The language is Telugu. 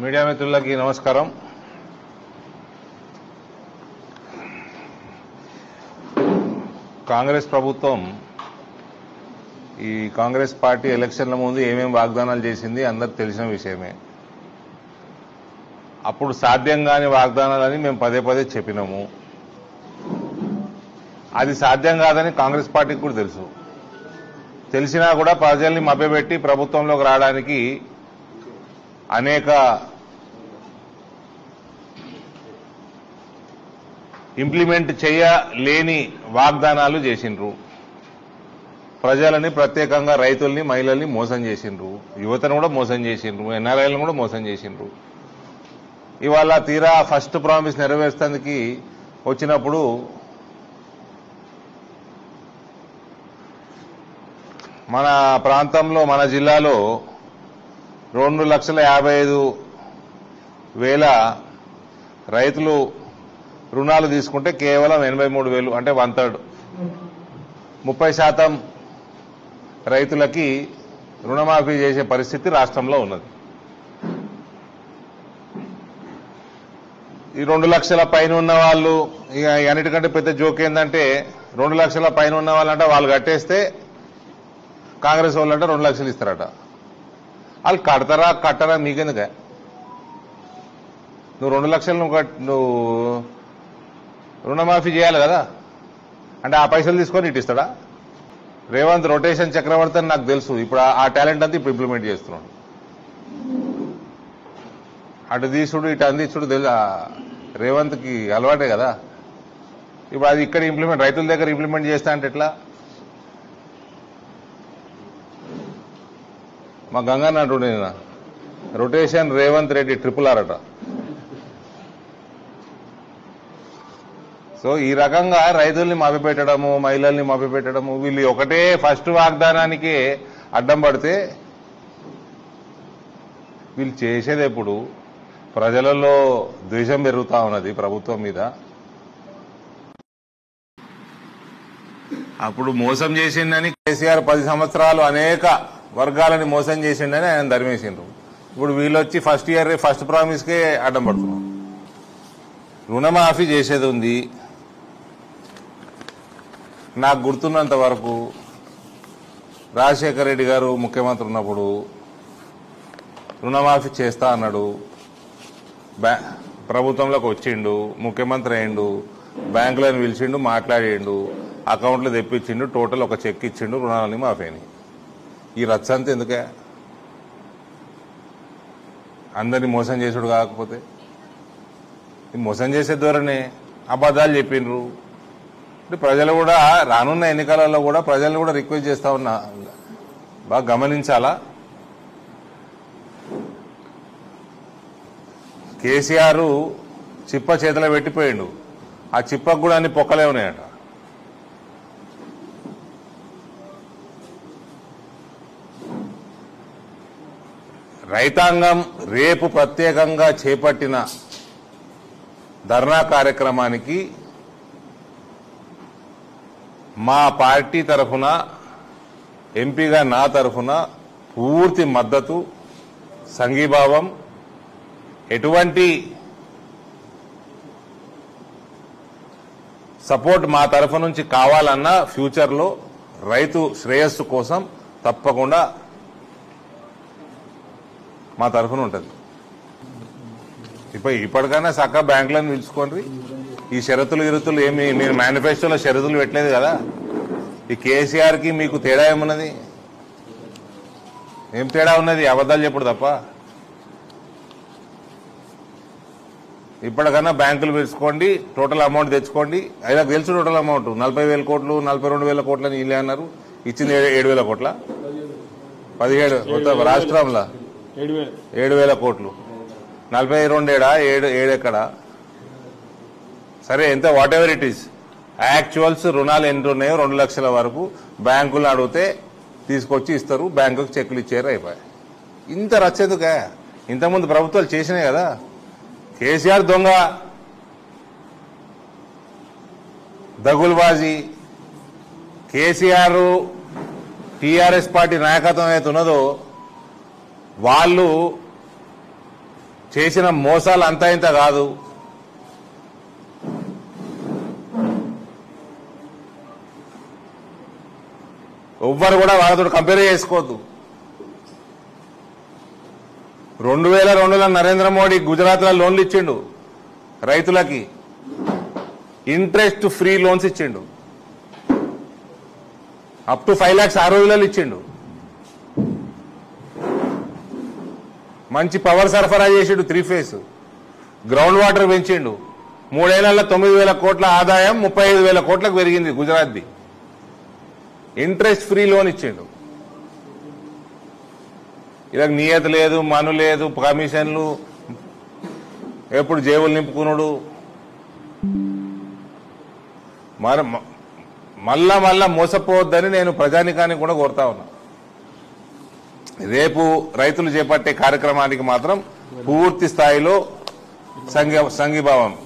మీడియా మిత్రులకి నమస్కారం కాంగ్రెస్ ప్రభుత్వం ఈ కాంగ్రెస్ పార్టీ ఎలక్షన్ల ముందు ఏమేం వాగ్దానాలు చేసింది అందరికి తెలిసిన విషయమే అప్పుడు సాధ్యం కాని వాగ్దానాలని మేము పదే పదే చెప్పినాము అది సాధ్యం కాదని కాంగ్రెస్ పార్టీకి కూడా తెలుసు తెలిసినా కూడా ప్రజల్ని మభ్యపెట్టి ప్రభుత్వంలోకి రావడానికి అనేక ఇంప్లిమెంట్ చేయలేని వాగ్దానాలు చేసిండ్రు ప్రజలని ప్రత్యేకంగా రైతుల్ని మహిళల్ని మోసం చేసిండ్రు యువతను కూడా మోసం చేసిండ్రు ఎన్ఆర్ఐలను కూడా మోసం చేసిండ్రు ఇవాళ తీరా ఫస్ట్ ప్రామిస్ నెరవేర్చడానికి వచ్చినప్పుడు మన ప్రాంతంలో మన జిల్లాలో రెండు లక్షల యాభై ఐదు వేల రైతులు రుణాలు తీసుకుంటే కేవలం ఎనభై మూడు వేలు అంటే వన్ థర్డ్ ముప్పై శాతం రైతులకి రుణమాఫీ చేసే పరిస్థితి రాష్ట్రంలో ఉన్నది ఈ రెండు లక్షల పైన ఉన్న వాళ్ళు ఇక అన్నిటికంటే పెద్ద జోక్ ఏంటంటే రెండు లక్షల పైన ఉన్న వాళ్ళంటే వాళ్ళు కట్టేస్తే కాంగ్రెస్ వాళ్ళంటే రెండు లక్షలు ఇస్తారట వాళ్ళు కడతారా కట్టరా మీకెందుకే నువ్వు రెండు లక్షలు నువ్వు కట్- నువ్వు రుణమాఫీ చేయాలి కదా అంటే ఆ పైసలు తీసుకొని ఇటు ఇస్తాడా రేవంత్ రొటేషన్ చక్రవర్తి అని నాకు తెలుసు ఇప్పుడు ఆ- ఆ టాలెంట్ అంతా ఇప్పుడు ఇంప్లిమెంట్ చేస్తున్నాడు అటు తీసుడు ఇటు అందించుడు తెలు ఆ రేవంత్కి అలవాటే కదా ఇప్పుడు అది ఇక్కడ ఇంప్లిమెంట్ రైతుల దగ్గర ఇంప్లిమెంట్ చేస్తా అంటే ఎట్లా మా గంగన్న అంటుండే నిన్న rotation Revanth Reddy triple R అట సో ఈ రకంగా రైతుల్ని మభ్యపెట్టడము మహిళల్ని మభ్యపెట్టడము వీళ్ళు ఒకటే ఫస్ట్ వాగ్దానానికి అడ్డం పడితే వీళ్ళు చేసేది ఎప్పుడు ప్రజలలో ద్వేషం పెరుగుతా ఉన్నది ప్రభుత్వం మీద అప్పుడు మోసం చేసిండని కేసీఆర్ పది సంవత్సరాలు అనేక వర్గాలని మోసం చేసిండని ఆయన ధర్మేసిండ్రు ఇప్పుడు వీళ్ళు వచ్చి ఫస్ట్ ఇయర్ ఫస్ట్ ప్రామిస్కే అడ్డం పడుతున్నారు రుణమాఫీ చేసేది ఉంది నాకు గుర్తున్నంత వరకు రాజశేఖర రెడ్డి గారు ముఖ్యమంత్రి ఉన్నప్పుడు రుణమాఫీ చేస్తా అన్నాడు బ్యా ప్రభుత్వంలోకి వచ్చిండు ముఖ్యమంత్రి అయిండు బ్యాంకులను పిలిచిండు మాట్లాడిండు అకౌంట్లు తెప్పించిండు టోటల్ ఒక చెక్ ఇచ్చిండు రుణాలని మాఫీ అయినాయి ఈ రచ్చంతా ఎందుకే అందరినీ మోసం చేసుడు కాకపోతే ఈ మోసం చేసే ధోరణి అబద్ధాలు చెప్పిండ్రు అంటే ప్రజలు కూడా రానున్న ఎన్నికలలో కూడా ప్రజలను కూడా రిక్వెస్ట్ చేస్తా ఉన్నా బాగా గమనించాలా కేసీఆర్ చిప్ప చేతిలో పెట్టిపోయిండు ఆ చిప్పకు కూడా అన్ని పొక్కలే ఉన్నాయట రైతాంగం రేపు ప్రత్యేకంగా చేపట్టిన ధర్నా కార్యక్రమానికి మా పార్టీ తరఫున ఎంపీగా నా తరఫున పూర్తి మద్దతు సంఘీభావం ఎటువంటి సపోర్ట్ మా తరఫు నుంచి కావాలన్నా ఫ్యూచర్లో రైతు శ్రేయస్సు కోసం తప్పకుండా మా తరఫున ఉంటుంది ఇప్పుడు ఇప్పటికైనా చక్క బ్యాంకులను పిలుచుకోండి ఈ షరతులు ఇరుతులు ఏమి మీరు మేనిఫెస్టోలో షరతులు పెట్టలేదు కదా ఈ కేసీఆర్ కి మీకు తేడా ఏమున్నది ఏం తేడా ఉన్నది అబద్ధాలు చెప్పుడు తప్ప ఇప్పటికన్నా బ్యాంకులు పిలుచుకోండి టోటల్ అమౌంట్ తెచ్చుకోండి అయినా తెలుసు టోటల్ అమౌంట్ నలభై వేల కోట్లు నలభై రెండు వేల కోట్లు అని వీళ్ళే అన్నారు ఇచ్చింది ఏడు- ఏడు వేల కోట్ల పదిహేడు మొత్తం రాష్ట్రంలో ఏడు వేలు ఏడు వేల కోట్లు నలభై రెండేడా ఏడు ఏడెక్కడా సరే ఎంత whatever it is actuals రుణాలు ఎంత ఉన్నాయో రెండు లక్షల వరకు బ్యాంకులు అడిగితే తీసుకొచ్చి ఇస్తారు బ్యాంకుకి చెక్కులు ఇచ్చారు అయిపోయాయి ఇంత రచ్చేందుకే ఇంతకుముందు ప్రభుత్వాలు చేసినాయి కదా కేసీఆర్ దొంగ దగుల్బాజీ కేసీఆర్ టీఆర్ఎస్ పార్టీ నాయకత్వం అయితే ఉన్నదో వాళ్ళు చేసిన మోసాలు అంతా ఇంత కాదు ఎవ్వరు కూడా వాళ్ళతో కంపేర్ చేసుకోవద్దు రెండు వేల రెండులో నరేంద్ర మోడీ గుజరాత్లో లోన్లు ఇచ్చిండు రైతులకి ఇంట్రెస్ట్ ఫ్రీ లోన్స్ ఇచ్చిండు అప్ టు ఫైవ్ లాక్స్ ఆ రోజులలో ఇచ్చిండు మంచి పవర్ సరఫరా చేసిండు త్రీ ఫేస్ గ్రౌండ్ వాటర్ పెంచిండు మూడేళ్లలో తొమ్మిది వేల కోట్ల ఆదాయం ముప్పై ఐదు వేల కోట్లకు పెరిగింది గుజరాత్ది ఇంట్రెస్ట్ ఫ్రీ లోన్ ఇచ్చిండు ఇలా నియత లేదు మను లేదు కమిషన్లు ఎప్పుడు జేబులు నింపుకున్నాడు మరి మ- మళ్ళా మళ్ళా మోసపోవద్దని నేను ప్రజానికానికి కూడా కోరుతా ఉన్నా రేపు రైతులు చేపట్టే కార్యక్రమానికి మాత్రం పూర్తి స్థాయిలో సంఘ సంఘీభావం